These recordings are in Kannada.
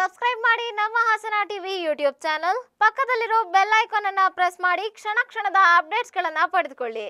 ಸಬ್ಸ್ಕ್ರೈಬ್ ಮಾಡಿ ನಮ್ಮ ಹಾಸನ ಟಿವಿ ಯೂಟ್ಯೂಬ್ ಚಾನಲ್ ಪಕ್ಕದಲ್ಲಿರೋ ಬೆಲ್ ಐಕಾನ್ ಅನ್ನ ಪ್ರೆಸ್ ಮಾಡಿ ಕ್ಷಣ ಕ್ಷಣದ ಅಪ್ಡೇಟ್ಸ್ಗಳನ್ನ ಪಡೆದುಕೊಳ್ಳಿ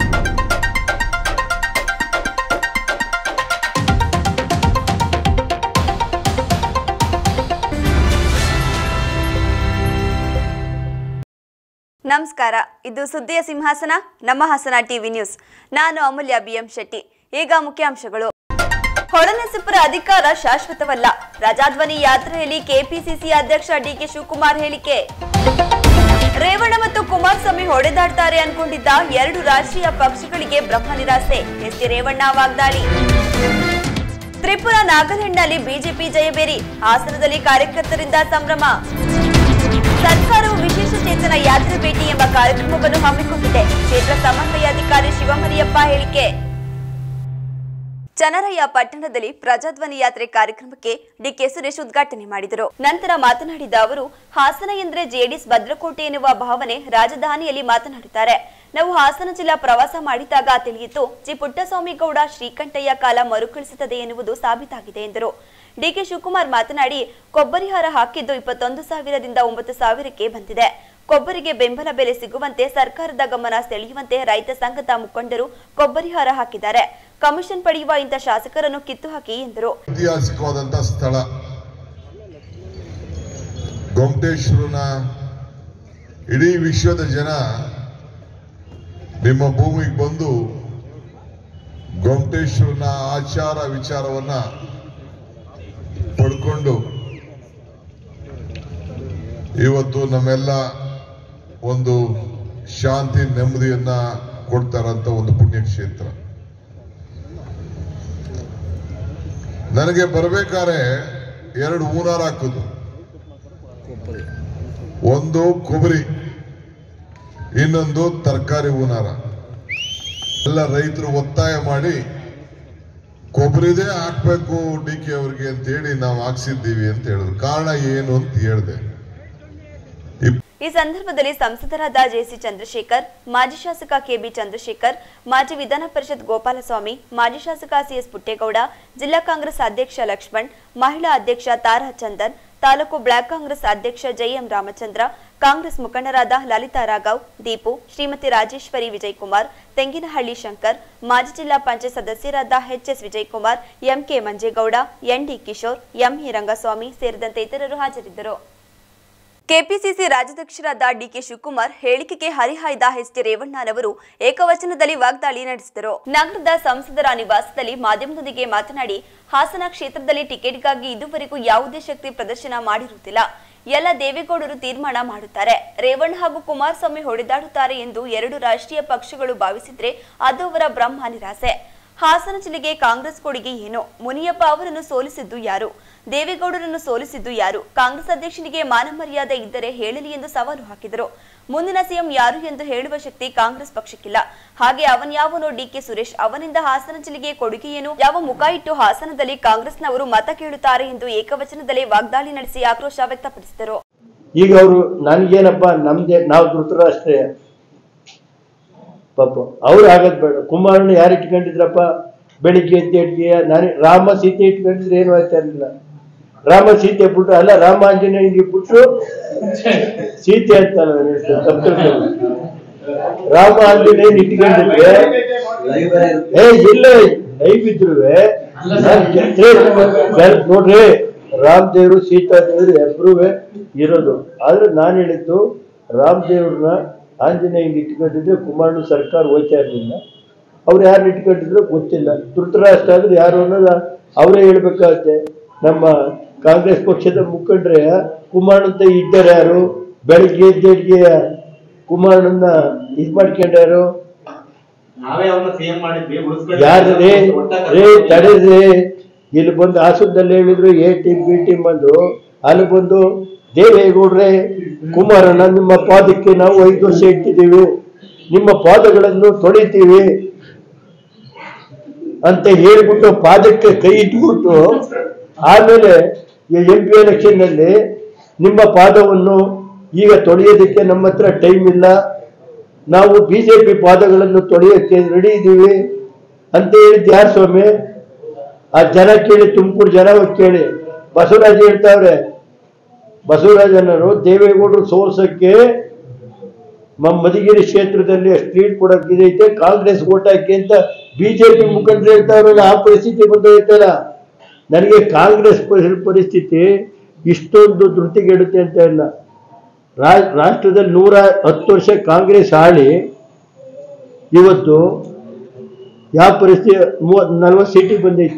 ನಮಸ್ಕಾರ ಇದು ಸುದ್ದಿಯ ಸಿಂಹಾಸನ ನಮ್ಮ ಹಾಸನ ಟಿವಿ ನ್ಯೂಸ್ ನಾನು ಅಮೂಲ್ಯ ಬಿಎಂ ಶೆಟ್ಟಿ ಈಗ ಮುಖ್ಯಾಂಶಗಳು ಹೊಳನರಸೀಪುರ ಅಧಿಕಾರ ಶಾಶ್ವತವಲ್ಲ ಪ್ರಜಾಧ್ವನಿ ಯಾತ್ರೆಯಲ್ಲಿ ಕೆಪಿಸಿಸಿ ಅಧ್ಯಕ್ಷ ಡಿಕೆ ಶಿವಕುಮಾರ್ ಹೇಳಿಕೆ ರೇವಣ್ಣ ಮತ್ತು ಕುಮಾರಸ್ವಾಮಿ ಹೊಡೆದಾಡ್ತಾರೆ ಅನ್ಕೊಂಡಿದ್ದ ಎರಡು ರಾಷ್ಟ್ರೀಯ ಪಕ್ಷಗಳಿಗೆ ಬ್ರಹ್ಮ ನಿರಾಸೆ ಎಸ್ ಟಿ ರೇವಣ್ಣ ವಾಗ್ದಾಳಿ ತ್ರಿಪುರ ನಾಗಾಲ್ಯಾಂಡ್ನಲ್ಲಿ ಬಿಜೆಪಿ ಜಯಬೇರಿ ಹಾಸನದಲ್ಲಿ ಕಾರ್ಯಕರ್ತರಿಂದ ಸಂಭ್ರಮ ಸರ್ಕಾರವು ವಿಶೇಷ ಚೇತನ ಯಾತ್ರೆ ಭೇಟಿ ಎಂಬ ಕಾರ್ಯಕ್ರಮವನ್ನು ಹಮ್ಮಿಕೊಂಡಿದೆ ಕ್ಷೇತ್ರ ಸಮನ್ವಯಾಧಿಕಾರಿ ಶಿವಮರಿಯಪ್ಪ ಹೇಳಿಕೆ ಚನ್ನರಯ್ಯ ಪಟ್ಟಣದಲ್ಲಿ ಪ್ರಜಾಧ್ವನಿ ಯಾತ್ರೆ ಕಾರ್ಯಕ್ರಮಕ್ಕೆ ಡಿಕೆ ಸುರೇಶ್ ಉದ್ಘಾಟನೆ ಮಾಡಿದರು ನಂತರ ಮಾತನಾಡಿದ ಅವರು ಹಾಸನ ಎಂದರೆ ಜೆಡಿಎಸ್ ಭದ್ರಕೋಟೆ ಎನ್ನುವ ಭಾವನೆ ರಾಜಧಾನಿಯಲ್ಲಿ ಮಾತನಾಡುತ್ತಾರೆ ನಾವು ಹಾಸನ ಜಿಲ್ಲಾ ಪ್ರವಾಸ ಮಾಡಿದಾಗ ತಿಳಿಯಿತು ಜಿ ಪುಟ್ಟಸ್ವಾಮಿಗೌಡ ಶ್ರೀಕಂಠಯ್ಯ ಕಾಲ ಮರುಕಳಿಸುತ್ತದೆ ಎನ್ನುವುದು ಸಾಬೀತಾಗಿದೆ ಎಂದರು ಡಿಕೆ ಶಿವಕುಮಾರ್ ಮಾತನಾಡಿ ಕೊಬ್ಬರಿ ಹಾರ ಹಾಕಿದ್ದು ಇಪ್ಪತ್ತೊಂದು ಸಾವಿರದಿಂದ ಒಂಬತ್ತು ಸಾವಿರಕ್ಕೆ ಬಂದಿದೆ ಕೊಬ್ಬರಿಗೆ ಬೆಂಬಲ ಬೆಲೆ ಸಿಗುವಂತೆ ಸರ್ಕಾರದ ಗಮನ ಸೆಳೆಯುವಂತೆ ರೈತ ಸಂಘದ ಮುಖಂಡರು ಕೊಬ್ಬರಿ ಹಾರ ಹಾಕಿದ್ದಾರೆ ಕಮಿಷನ್ ಪಡೆಯುವ ಇಂಥ ಶಾಸಕರನ್ನು ಕಿತ್ತು ಹಾಕಿ ಎಂದರು ಐತಿಹಾಸಿಕವಾದಂತ ಸ್ಥಳ ಗೊಮಟೇಶ್ವರನ ಇಡೀ ವಿಶ್ವದ ಜನ ನಿಮ್ಮ ಭೂಮಿಗೆ ಬಂದು ಗೊಮಟೇಶ್ವರನ ಆಚಾರ ವಿಚಾರವನ್ನ ಪಡ್ಕೊಂಡು ಇವತ್ತು ನಮ್ಮೆಲ್ಲ ಒಂದು ಶಾಂತಿ ನೆಮ್ಮದಿಯನ್ನ ಕೊಡ್ತಾರಂತ ಒಂದು ಪುಣ್ಯಕ್ಷೇತ್ರ ನನಗೆ ಬರ್ಬೇಕಾದ್ರೆ ಎರಡು ಹೂನಾರ ಹಾಕುದು ಒಂದು ಕೊಬ್ಬರಿ ಇನ್ನೊಂದು ತರಕಾರಿ ಹೂನಾರ ಎಲ್ಲ ರೈತರು ಒತ್ತಾಯ ಮಾಡಿ ಕೊಬ್ಬರಿದೇ ಹಾಕ್ಬೇಕು ಡಿ ಕೆ ಅವ್ರಿಗೆ ಅಂತ ಹೇಳಿ ನಾವು ಹಾಕ್ಸಿದ್ದೀವಿ ಅಂತ ಹೇಳಿದ್ರು ಕಾರಣ ಏನು ಅಂತ ಹೇಳಿದೆ ಈ ಸಂದರ್ಭದಲ್ಲಿ ಸಂಸದರಾದ ಜೆಸಿ ಚಂದ್ರಶೇಖರ್ ಮಾಜಿ ಶಾಸಕ ಕೆಬಿ ಚಂದ್ರಶೇಖರ್ ಮಾಜಿ ವಿಧಾನ ಪರಿಷತ್ ಗೋಪಾಲಸ್ವಾಮಿ ಮಾಜಿ ಶಾಸಕ ಸಿಎಸ್ ಪುಟ್ಟೇಗೌಡ ಜಿಲ್ಲಾ ಕಾಂಗ್ರೆಸ್ ಅಧ್ಯಕ್ಷ ಲಕ್ಷ್ಮಣ್ ಮಹಿಳಾ ಅಧ್ಯಕ್ಷ ತಾರಾ ಚಂದನ್ ತಾಲೂಕು ಬ್ಲಾಕ್ ಕಾಂಗ್ರೆಸ್ ಅಧ್ಯಕ್ಷ ಜೈಎಂ ರಾಮಚಂದ್ರ ಕಾಂಗ್ರೆಸ್ ಮುಖಂಡರಾದ ಲಲಿತಾ ರಾಘವ್ ದೀಪು ಶ್ರೀಮತಿ ರಾಜೇಶ್ವರಿ ವಿಜಯಕುಮಾರ್ ತೆಂಗಿನಹಳ್ಳಿ ಶಂಕರ್ ಮಾಜಿ ಜಿಲ್ಲಾ ಪಂಚಾಯತ್ ಸದಸ್ಯರಾದ H S Vijayakumar M K Manjegowda N D Kishore M E Rangaswamy ಸೇರಿದಂತೆ ಇತರರು ಹಾಜರಿದ್ದರು ಕೆಪಿಸಿಸಿ ರಾಜ್ಯಾಧ್ಯಕ್ಷರಾದ ಡಿಕೆ ಶಿವಕುಮಾರ್ ಹೇಳಿಕೆಗೆ ಹರಿಹಾಯ್ದ ಎಚ್ ಡಿ ರೇವಣ್ಣನವರು ಏಕವಚನದಲ್ಲಿ ವಾಗ್ದಾಳಿ ನಡೆಸಿದರು ನಗರದ ಸಂಸದರ ನಿವಾಸದಲ್ಲಿ ಮಾಧ್ಯಮದೊಂದಿಗೆ ಮಾತನಾಡಿ ಹಾಸನ ಕ್ಷೇತ್ರದಲ್ಲಿ ಟಿಕೆಟ್ಗಾಗಿ ಇದುವರೆಗೂ ಯಾವುದೇ ಶಕ್ತಿ ಪ್ರದರ್ಶನ ಮಾಡಿರುವುದಿಲ್ಲ ಎಲ್ಲ ದೇವೇಗೌಡರು ತೀರ್ಮಾನ ಮಾಡುತ್ತಾರೆ ರೇವಣ್ಣ ಹಾಗೂ ಕುಮಾರಸ್ವಾಮಿ ಹೊಡೆದಾಡುತ್ತಾರೆ ಎಂದು ಎರಡು ರಾಷ್ಟ್ರೀಯ ಪಕ್ಷಗಳು ಭಾವಿಸಿದ್ರೆ ಅದು ಅವರ ಬ್ರಹ್ಮ ನಿರಾಸೆ ಹಾಸನ ಜಿಲ್ಲೆಗೆ ಕಾಂಗ್ರೆಸ್ ಕೊಡುಗೆ ಏನು ಮುನಿಯಪ್ಪ ಅವರನ್ನು ಸೋಲಿಸಿದ್ದು ಯಾರು ದೇವೇಗೌಡರನ್ನು ಸೋಲಿಸಿದ್ದು ಯಾರು ಕಾಂಗ್ರೆಸ್ ಅಧ್ಯಕ್ಷನಿಗೆ ಮಾನ ಮರ್ಯಾದೆ ಇದ್ದರೆ ಹೇಳಲಿ ಎಂದು ಸವಾಲು ಹಾಕಿದರು ಮುಂದಿನ ಸಿಎಂ ಯಾರು ಎಂದು ಹೇಳುವ ಶಕ್ತಿ ಕಾಂಗ್ರೆಸ್ ಪಕ್ಷಕ್ಕಿಲ್ಲ ಹಾಗೆ ಅವನ್ಯಾವನೋ ಡಿಕೆ ಸುರೇಶ್ ಅವನಿಂದ ಹಾಸನ ಜಿಲ್ಲೆಗೆ ಕೊಡುಗೆ ಏನು ಯಾವ ಮುಖ ಇಟ್ಟು ಹಾಸನದಲ್ಲಿ ಕಾಂಗ್ರೆಸ್ನವರು ಮತ ಕೇಳುತ್ತಾರೆ ಎಂದು ಏಕವಚನದಲ್ಲಿ ವಾಗ್ದಾಳಿ ನಡೆಸಿ ಆಕ್ರೋಶ ವ್ಯಕ್ತಪಡಿಸಿದರು ಈಗ ಅವರು ನನಗೇನಪ್ಪ ನಮ್ದೇ ನಾವು ಧೃತರಾಷ್ಟ್ರೇ ಪಾಪ ಅವ್ರು ಆಗೋದು ಬೇಡ ಕುಮಾರಣ್ಣ ಯಾರು ಇಟ್ಕೊಂಡಿದ್ರಪ್ಪ ಬೆಳಿಗ್ಗೆ ಎದ್ದೇಳಿಗೆ ನಾನು ರಾಮ ಸೀತೆ ಇಟ್ಕೊಂಡಿದ್ರೆ ಏನು ಆಯ್ತಾ ಇರಲಿಲ್ಲ ರಾಮ ಸೀತೆ ಬಿಟ್ರು ಅಲ್ಲ ರಾಮ ಆಂಜನೇಯನಿಗೆ ಬಿಟ್ರು ಸೀತೆ ಅಂತಲ್ಲ ನಾನು ಹೇಳ್ತೀನಿ, ತಪ್ಪು ತಿಳ್ಕೊಬೇಡಿ. ರಾಮ ಆಂಜನೇಯನ್ ಇಟ್ಕೊಂಡಿದ್ರೆ ಏ ಇಲ್ಲ ಲೈವ್ ಇದ್ರು ನೋಡ್ರಿ ರಾಮ್ ದೇವ್ರು ಸೀತಾ ದೇವ್ರು ಇಬ್ರು ಇರೋದು ಆದ್ರೆ ನಾನು ಹೇಳಿದ್ದು ರಾಮ್ ದೇವ್ರನ್ನ ಆಂಜನೇಯನ್ ಇಟ್ಕೊಂಡಿದ್ರೆ ಕುಮಾರಣ್ಣ ಸರ್ಕಾರ ಹೋಯ್ತಾ ಇರಲಿಲ್ಲ ಅವ್ರು ಯಾರು ಇಟ್ಕೊಂಡಿದ್ರು ಗೊತ್ತಿಲ್ಲ ಧೃತರಾಷ್ಟ್ರ ಆದ್ರೆ ಯಾರು ಅನ್ನೋದು ಅವರೇ ಹೇಳ್ಬೇಕಾಗತ್ತೆ ನಮ್ಮ ಕಾಂಗ್ರೆಸ್ ಪಕ್ಷದ ಮುಖಂಡ್ರೆ ಕುಮಾರಣ್ಣ ಇದ್ದಾರೆ ಯಾರು ಬೆಳಿಗ್ಗೆ ಎದ್ದೇಳಿಗೆ ಕುಮಾರಣ್ಣನ ಇದ್ ಮಾಡ್ಕೊಂಡ್ಯಾರು ನಾವೇ ಅವ್ರನ್ನ ಸಿಎಂ ಮಾಡಿದ್ವಿ ಉಳಿಸ್ಕೊಳ್ಳಿ. ಯಾರು ರೇ ಒಟ್ಟಾಗಿ ರೇ ತಡೆದ್ರಿ ಇಲ್ಲಿ ಬಂದು ಹಾಸನದಲ್ಲಿ ಹೇಳಿದ್ರು ಎ ಟೀಮ್ ಬಿ ಟೀಮ್ ಬಂದು ಅಲ್ಲಿ ಬಂದು ದೇವೇಗೌಡ್ರೆ ಕುಮಾರಣ್ಣ ನಿಮ್ಮ ಪಾದಕ್ಕೆ ನಾವು ಐದು ವರ್ಷ ಇಟ್ಟಿದ್ದೀವಿ ನಿಮ್ಮ ಪಾದಗಳನ್ನು ತೊಳಿತೀವಿ ಅಂತ ಹೇಳ್ಬಿಟ್ಟು ಪಾದಕ್ಕೆ ಕೈ ಇಟ್ಬಿಟ್ಟು ಆಮೇಲೆ ಎಂ ಪಿ ಎಲೆಕ್ಷನ್ ನಲ್ಲಿ ನಿಮ್ಮ ಪಾದವನ್ನು ಈಗ ತೊಳೆಯೋದಕ್ಕೆ ನಮ್ಮ ಹತ್ರ ಟೈಮ್ ಇಲ್ಲ ನಾವು ಬಿಜೆಪಿ ಪಾದಗಳನ್ನು ತೊಳೆಯಕ್ಕೆ ರೆಡಿ ಇದ್ದೀವಿ ಅಂತ ಹೇಳಿದ್ ಯಾರು ಸ್ವಾಮಿ ಆ ಜನ ಕೇಳಿ ತುಮಕೂರು ಜನ ಹೋಗ್ ಕೇಳಿ ಬಸವರಾಜ್ ಹೇಳ್ತಾವ್ರೆ ಬಸವರಾಜನವರು ದೇವೇಗೌಡರು ಸೋಲ್ಸಕ್ಕೆ ಮ- ಮಧುಗಿರಿ ಕ್ಷೇತ್ರದಲ್ಲಿ ಸ್ಟ್ರೀಟ್ ಕೊಡಕ್ ಇದೈತೆ ಕಾಂಗ್ರೆಸ್ ಓಟ್ ಹಾಕಿ ಅಂತ ಬಿಜೆಪಿ ಮುಖಂಡರು ಹೇಳ್ತಾವ್ರಲ್ಲ ಆ ಪರಿಸ್ಥಿತಿ ಬಂದೈತಲ್ಲ ನನಗೆ ಕಾಂಗ್ರೆಸ್ ಪರಿ- ಪರಿಸ್ಥಿತಿ ಇಷ್ಟೊಂದು ಧೃತಿಗೆಡುತ್ತೆ ಅಂತ ಇಲ್ಲ ರಾ- ರಾಷ್ಟ್ರದಲ್ಲಿ ನೂರ ಹತ್ತು ವರ್ಷ ಕಾಂಗ್ರೆಸ್ ಆಳಿ ಇವತ್ತು ಯಾವ ಪರಿಸ್ಥಿತಿ ಮೂವತ್ ನಲ್ವತ್ತು ಸೀಟಿಗೆ ಬಂದೈತಿ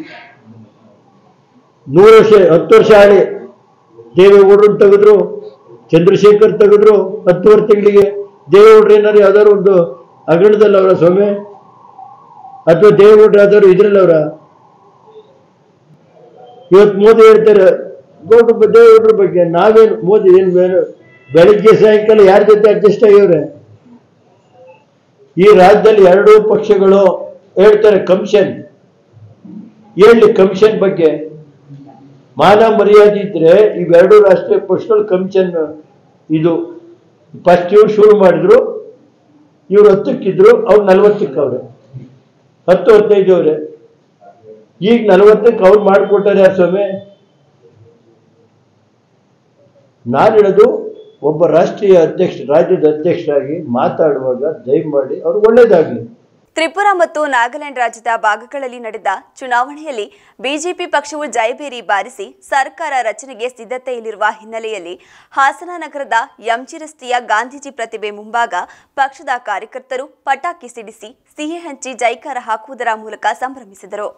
ನೂರು ವರ್ಷ ಹತ್ತು ವರ್ಷ ಆಳಿ ದೇವೇಗೌಡರನ್ನ ತೆಗೆದ್ರು ಚಂದ್ರಶೇಖರ್ ತೆಗೆದ್ರು ಹತ್ತುವರೆ ತಿಂಗಳಿಗೆ ದೇವೇಗೌಡರು ಏನಾರು ಯಾವ್ದಾದ್ರು ಒಂದು ಹಗರಣದಲ್ಲಿ ಅವರ ಸ್ವಾಮಿ ಅಥವಾ ದೇವೇಗೌಡರು ಯಾವ್ದಾದ್ರು ಇದ್ರಲ್ಲಿ ಅವರ ಇವತ್ತು ಮೋದಿ ಹೇಳ್ತಾರೆ ಗೌಡ್ರ ಬ- ದೇವೇಗೌಡರ ಬಗ್ಗೆ ನಾವೇನು ಮೋದಿ ಏನು ಬೇರೆ ಬೆಳಿಗ್ಗೆ ಸಾಯಂಕಾಲ ಯಾರ ಜೊತೆ ಅಡ್ಜಸ್ಟ್ ಆಗ್ಯವ್ರೆ ಈ ರಾಜ್ಯದಲ್ಲಿ ಎರಡೂ ಪಕ್ಷಗಳು ಹೇಳ್ತಾರೆ ಕಮಿಷನ್ ಹೇಳಿ ಕಮಿಷನ್ ಬಗ್ಗೆ ಮಾನ ಮರ್ಯಾದೆ ಇದ್ರೆ ಇವೆರಡು ರಾಷ್ಟ್ರೀಯ ಪಕ್ಷಗಳು ಕಮಿಷನ್ ಇದು ಫಸ್ಟ್ ಇವ್ರು ಶುರು ಮಾಡಿದ್ರು ಇವ್ರು ಹತ್ತಕ್ಕಿದ್ರು ಅವ್ರು ನಲ್ವತ್ತಕ್ಕೆ ಅವ್ರೆ ಹತ್ತು ಹದಿನೈದು ಅವ್ರೆ ಈಗ ನಲವತ್ತಕ್ಕೆ ಅವ್ರು ಮಾಡಿಕೊಟ್ಟಾರೆ ಯಾರು ಸ್ವಾಮಿ ನಾನು ಹೇಳೋದು ಒಬ್ಬ ರಾಷ್ಟ್ರೀಯ ಅಧ್ಯಕ್ಷ ರಾಜ್ಯದ ಅಧ್ಯಕ್ಷರಾಗಿ ಮಾತಾಡುವಾಗ ದಯಮಾಡಿ ಅವ್ರು ಒಳ್ಳೇದಾಗಲಿ ತ್ರಿಪುರಾ ಮತ್ತು ನಾಗಾಲ್ಯಾಂಡ್ ರಾಜ್ಯದ ಭಾಗಗಳಲ್ಲಿ ನಡೆದ ಚುನಾವಣೆಯಲ್ಲಿ ಬಿಜೆಪಿ ಪಕ್ಷವು ಜಯಬೇರಿ ಬಾರಿಸಿ ಸರ್ಕಾರ ರಚನೆಗೆ ಸಿದ್ಧತೆಯಲ್ಲಿರುವ ಹಿನ್ನೆಲೆಯಲ್ಲಿ ಹಾಸನ ನಗರದ ಎಂಜಿ ರಸ್ತೆಯ ಗಾಂಧೀಜಿ ಪ್ರತಿಮೆ ಮುಂಭಾಗ ಪಕ್ಷದ ಕಾರ್ಯಕರ್ತರು ಪಟಾಕಿ ಸಿಡಿಸಿ ಸಿಹಿ ಹಂಚಿ ಜೈಕಾರ ಹಾಕುವುದರ ಮೂಲಕ ಸಂಭ್ರಮಿಸಿದರು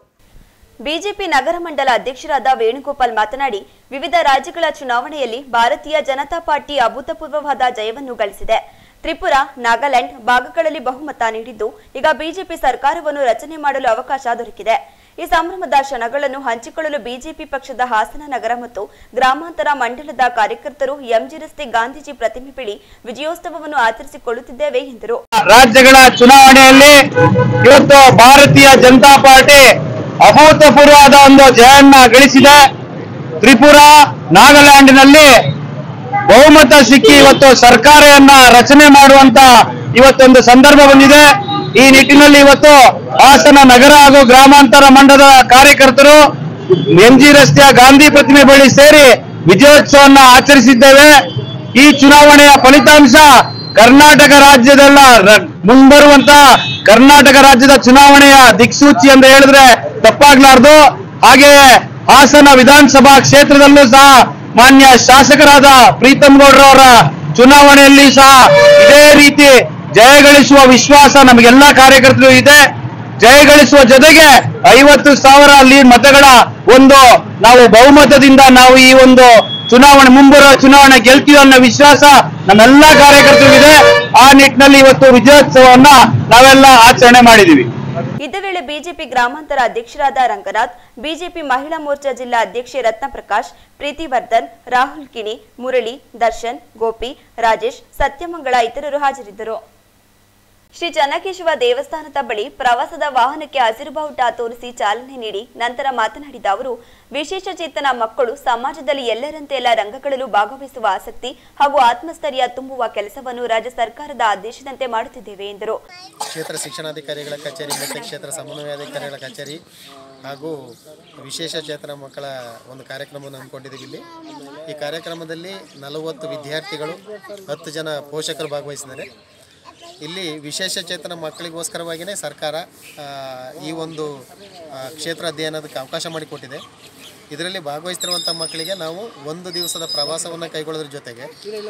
ಬಿಜೆಪಿ ನಗರ ಮಂಡಲ ಅಧ್ಯಕ್ಷರಾದ ವೇಣುಗೋಪಾಲ್ ಮಾತನಾಡಿ ವಿವಿಧ ರಾಜ್ಯಗಳ ಚುನಾವಣೆಯಲ್ಲಿ ಭಾರತೀಯ ಜನತಾ ಪಾರ್ಟಿ ಅಭೂತಪೂರ್ವವಾದ ಜಯವನ್ನು ಗಳಿಸಿದೆ ತ್ರಿಪುರಾ ನಾಗಾಲ್ಯಾಂಡ್ ಭಾಗಗಳಲ್ಲಿ ಬಹುಮತ ನೀಡಿದ್ದು ಈಗ ಬಿಜೆಪಿ ಸರ್ಕಾರವನ್ನು ರಚನೆ ಮಾಡಲು ಅವಕಾಶ ದೊರಕಿದೆ ಈ ಸಂಭ್ರಮದ ಕ್ಷಣಗಳನ್ನು ಹಂಚಿಕೊಳ್ಳಲು ಬಿಜೆಪಿ ಪಕ್ಷದ ಹಾಸನ ನಗರ ಮತ್ತು ಗ್ರಾಮಾಂತರ ಮಂಡಲದ ಕಾರ್ಯಕರ್ತರು ಎಂಜಿ ರಸ್ತೆ ಗಾಂಧೀಜಿ ಪ್ರತಿಮೆ ಬಳಿ ವಿಜಯೋತ್ಸವವನ್ನು ಆಚರಿಸಿಕೊಳ್ಳುತ್ತಿದ್ದೇವೆ ಎಂದರು ರಾಜ್ಯಗಳ ಚುನಾವಣೆಯಲ್ಲಿ ಇವತ್ತು ಭಾರತೀಯ ಜನತಾ ಪಾರ್ಟಿ ಅಭೂತಪೂರ್ವವಾದ ಒಂದು ಜಯವನ್ನ ಗಳಿಸಿದೆ ತ್ರಿಪುರಾ ನಾಗಾಲ್ಯಾಂಡ್ನಲ್ಲಿ ಬಹುಮತ ಸಿಕ್ಕಿ ಇವತ್ತು ಸರ್ಕಾರವನ್ನ ರಚನೆ ಮಾಡುವಂತ ಇವತ್ತೊಂದು ಸಂದರ್ಭ ಬಂದಿದೆ ಈ ನಿಟ್ಟಿನಲ್ಲಿ ಇವತ್ತು ಹಾಸನ ನಗರ ಹಾಗೂ ಗ್ರಾಮಾಂತರ ಮಂಡಲದ ಕಾರ್ಯಕರ್ತರು ಎಂಜಿ ರಸ್ತೆಯ ಗಾಂಧಿ ಪ್ರತಿಮೆ ಬಳಿ ಸೇರಿ ವಿಜಯೋತ್ಸವನ್ನ ಆಚರಿಸಿದ್ದೇವೆ ಈ ಚುನಾವಣೆಯ ಫಲಿತಾಂಶ ಕರ್ನಾಟಕ ರಾಜ್ಯದಲ್ಲ ರ- ಮುಂಬರುವಂತ ಕರ್ನಾಟಕ ರಾಜ್ಯದ ಚುನಾವಣೆಯ ದಿಕ್ಸೂಚಿ ಅಂತ ಹೇಳಿದ್ರೆ ತಪ್ಪಾಗ್ಲಾರ್ದು ಹಾಗೆಯೇ ಹಾಸನ ವಿಧಾನಸಭಾ ಕ್ಷೇತ್ರದಲ್ಲೂ ಸಹ ಮಾನ್ಯ ಶಾಸಕರಾದ ಪ್ರೀತಮ್ ಗೌಡ್ರವರ ಚುನಾವಣೆಯಲ್ಲಿ ಸಹ ಇದೇ ರೀತಿ ಜಯಗಳಿಸುವ ವಿಶ್ವಾಸ ನಮಗೆಲ್ಲ ಕಾರ್ಯಕರ್ತರು ಇದೆ ಜಯಗಳಿಸುವ ಜೊತೆಗೆ ಐವತ್ತು ಸಾವಿರ ಲೀಡ್ ಮತಗಳ ಒಂದು ನಾವು ಬಹುಮತದಿಂದ ನಾವು ಈ ಒಂದು ಚುನಾವಣೆ ಮುಂಬರುವ ಚುನಾವಣೆ ಗೆಲ್ತೀವಿ ಅನ್ನೋ ವಿಶ್ವಾಸ ನಮ್ಮೆಲ್ಲ ಕಾರ್ಯಕರ್ತರಿಗಿದೆ ಆ ನಿಟ್ಟಿನಲ್ಲಿ ಇವತ್ತು ವಿಜಯೋತ್ಸವವನ್ನ ನಾವೆಲ್ಲ ಆಚರಣೆ ಮಾಡಿದೀವಿ ಇದೇ ವೇಳೆ ಬಿಜೆಪಿ ಗ್ರಾಮಾಂತರ ಅಧ್ಯಕ್ಷರಾದ ರಂಗನಾಥ್ ಬಿಜೆಪಿ ಮಹಿಳಾ ಮೋರ್ಚಾ ಜಿಲ್ಲಾ ಅಧ್ಯಕ್ಷೆ ರತ್ನಪ್ರಕಾಶ್ ಪ್ರೀತಿವರ್ಧನ್ ರಾಹುಲ್ ಕಿಣಿ ಮುರಳಿ ದರ್ಶನ್ ಗೋಪಿ ರಾಜೇಶ್ ಸತ್ಯಮಂಗಳ ಇತರರು ಹಾಜರಿದ್ದರು ಶ್ರೀ ಚನ್ನಕೇಶವ ದೇವಸ್ಥಾನದ ಬಳಿ ಪ್ರವಾಸದ ವಾಹನಕ್ಕೆ ಹಸಿರು ಬಾವುಟ ತೋರಿಸಿ ಚಾಲನೆ ನೀಡಿ ನಂತರ ಮಾತನಾಡಿದ ಅವರು ವಿಶೇಷ ಚೇತನ ಮಕ್ಕಳು ಸಮಾಜದಲ್ಲಿ ಎಲ್ಲರಂತೆ ಎಲ್ಲ ರಂಗಗಳಲ್ಲೂ ಭಾಗವಹಿಸುವ ಆಸಕ್ತಿ ಹಾಗೂ ಆತ್ಮಸ್ಥೈರ್ಯ ತುಂಬುವ ಕೆಲಸವನ್ನು ರಾಜ್ಯ ಸರ್ಕಾರದ ಆದೇಶದಂತೆ ಮಾಡುತ್ತಿದ್ದೇವೆ ಎಂದರು ಕ್ಷೇತ್ರ ಶಿಕ್ಷಣಾಧಿಕಾರಿಗಳ ಕಚೇರಿ ಮತ್ತು ಕ್ಷೇತ್ರ ಸಮನ್ವಯಾಧಿಕಾರಿಗಳ ಕಚೇರಿ ಹಾಗೂ ವಿಶೇಷ ಚೇತನ ಮಕ್ಕಳ ಒಂದು ಕಾರ್ಯಕ್ರಮವನ್ನು ಹಮ್ಮಿಕೊಂಡಿದ್ದೀವಿ ಇಲ್ಲಿ ಈ ಕಾರ್ಯಕ್ರಮದಲ್ಲಿ ನಲವತ್ತು ವಿದ್ಯಾರ್ಥಿಗಳು ಹತ್ತು ಜನ ಪೋಷಕರು ಭಾಗವಹಿಸಿದ್ದಾರೆ ಇಲ್ಲಿ ವಿಶೇಷ ಚೇತನ ಮಕ್ಕಳಿಗೋಸ್ಕರವಾಗಿಯೇ ಸರ್ಕಾರ ಆ, ಈ ಒಂದು ಆ, ಕ್ಷೇತ್ರ ಅಧ್ಯಯನದಕ್ಕೆ ಅವಕಾಶ ಮಾಡಿಕೊಟ್ಟಿದೆ ಇದರಲ್ಲಿ ಭಾಗವಹಿಸ್ತಿರುವಂಥ ಮಕ್ಕಳಿಗೆ ನಾವು ಒಂದು ದಿವಸದ ಪ್ರವಾಸವನ್ನು ಕೈಗೊಳ್ಳೋದ್ರ ಜೊತೆಗೆ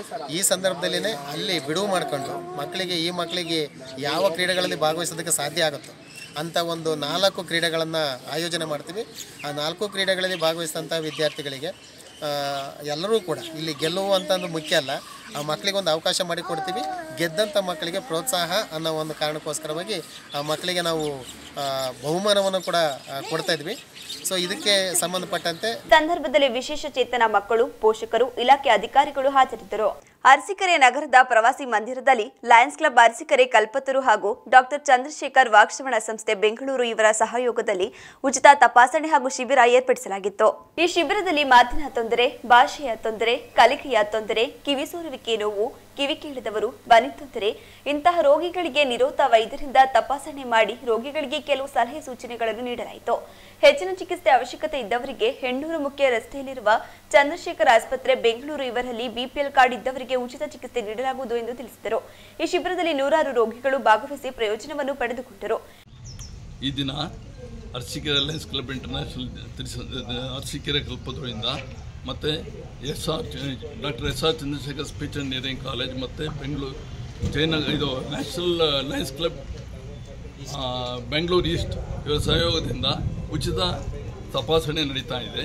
ಈ ಸಂದರ್ಭದಲ್ಲಿನೇ ಅಲ್ಲಿ ಬಿಡುವು ಮಾಡಿಕೊಂಡು ಮಕ್ಕಳಿಗೆ ಈ ಮಕ್ಕಳಿಗೆ ಯಾವ ಕ್ರೀಡೆಗಳಲ್ಲಿ ಭಾಗವಹಿಸೋದಕ್ಕೆ ಸಾಧ್ಯ ಆಗುತ್ತೋ ಅಂಥ ಒಂದು ನಾಲ್ಕು ಕ್ರೀಡೆಗಳನ್ನು ಆಯೋಜನೆ ಮಾಡ್ತೀವಿ ಆ ನಾಲ್ಕು ಕ್ರೀಡೆಗಳಲ್ಲಿ ಭಾಗವಹಿಸಿದಂಥ ವಿದ್ಯಾರ್ಥಿಗಳಿಗೆ ಆ, ಎಲ್ಲರೂ ಕೂಡ ಇಲ್ಲಿ ಗೆಲ್ಲುವು ಅಂತಂದು ಮುಖ್ಯ ಅಲ್ಲ ಆ ಮಕ್ಕಳಿಗೆ ಒಂದು ಅವಕಾಶ ಮಾಡಿಕೊಡ್ತೀವಿ ಗೆದ್ದಂಥ ಮಕ್ಕಳಿಗೆ ಪ್ರೋತ್ಸಾಹ ಅನ್ನೋ ಒಂದು ಕಾರಣಕ್ಕೋಸ್ಕರವಾಗಿ ಆ ಮಕ್ಕಳಿಗೆ ನಾವು ಆ, ಬಹುಮಾನವನ್ನು ಕೂಡ ಆ, ಕೊಡ್ತಾ ಇದ್ವಿ ಸೊ ಇದಕ್ಕೆ ಸಂಬಂಧಪಟ್ಟಂತೆ ಸಂದರ್ಭದಲ್ಲಿ ವಿಶೇಷ ಚೇತನ ಮಕ್ಕಳು ಪೋಷಕರು ಇಲಾಖೆ ಅಧಿಕಾರಿಗಳು ಹಾಜರಿದ್ದರು ಅರಸೀಕೆರೆ ನಗರದ ಪ್ರವಾಸಿ ಮಂದಿರದಲ್ಲಿ ಲಯನ್ಸ್ ಕ್ಲಬ್ ಅರಸೀಕೆರೆ ಕಲ್ಪತರು ಹಾಗೂ ಡಾಕ್ಟರ್ ಚಂದ್ರಶೇಖರ್ ವಾಕ್ಶ್ರವಣ ಸಂಸ್ಥೆ ಬೆಂಗಳೂರು ಇವರ ಸಹಯೋಗದಲ್ಲಿ ಉಚಿತ ತಪಾಸಣೆ ಹಾಗೂ ಶಿಬಿರ ಏರ್ಪಡಿಸಲಾಗಿತ್ತು ಈ ಶಿಬಿರದಲ್ಲಿ ಮಾತಿನ ತೊಂದರೆ ಭಾಷೆಯ ತೊಂದರೆ ಕಲಿಕೆಯ ತೊಂದರೆ ಕಿವಿಸೋರುವಿಕೆ ನೋವು ಕಿವಿ ಕೇಳಿದವರು ಬನಿತಂದರೆ ಇಂತಹ ರೋಗಿಗಳಿಗೆ ನಿರೋಧ ವೈದ್ಯರಿಂದ ತಪಾಸಣೆ ಮಾಡಿ ರೋಗಿಗಳಿಗೆ ಕೆಲವು ಸಲಹೆ ಸೂಚನೆಗಳನ್ನು ನೀಡಲಾಯಿತು ಹೆಚ್ಚಿನ ಚಿಕಿತ್ಸೆ ಅವಶ್ಯಕತೆ ಇದ್ದವರಿಗೆ ಹೆಣ್ಣೂರು ಮುಖ್ಯ ರಸ್ತೆಯಲ್ಲಿರುವ ಚಂದ್ರಶೇಖರ್ ಆಸ್ಪತ್ರೆ ಬೆಂಗಳೂರು ಇವರಲ್ಲಿ ಬಿಪಿಎಲ್ ಕಾರ್ಡ್ ಇದ್ದವರಿಗೆ ಉಚಿತ ಚಿಕಿತ್ಸೆ ನೀಡಲಾಗುವುದು ಎಂದು ತಿಳಿಸಿದರು ಈ ಶಿಬಿರದಲ್ಲಿ ನೂರಾರು ರೋಗಿಗಳು ಭಾಗವಹಿಸಿ ಪ್ರಯೋಜನವನ್ನು ಪಡೆದುಕೊಂಡರು ಈ ದಿನ ಅರ್ಸಿಕೆರೆ ಲಯನ್ಸ್ ಕ್ಲಬ್ ಇಂಟರ್ನ್ಯಾಷನಲ್ ತಿಳಿಸ ಅರ್ಸಿಕೆರೆ ಕಲ್ಪದೊಳಿಂದ ಮತ್ತು S R doctor S R Chandrashekar speech and engineering college ಮತ್ತು ಬೆಂಗಳೂರು ಜಯನಗರ ಇದು ನ್ಯಾಷನಲ್ ಲಯನ್ಸ್ ಕ್ಲಬ್ ಆ, ಬೆಂಗಳೂರು ಈಸ್ಟ್ ಇವರ ಸಹಯೋಗದಿಂದ ಉಚಿತ ತಪಾಸಣೆ ನಡೀತಾ ಇದೆ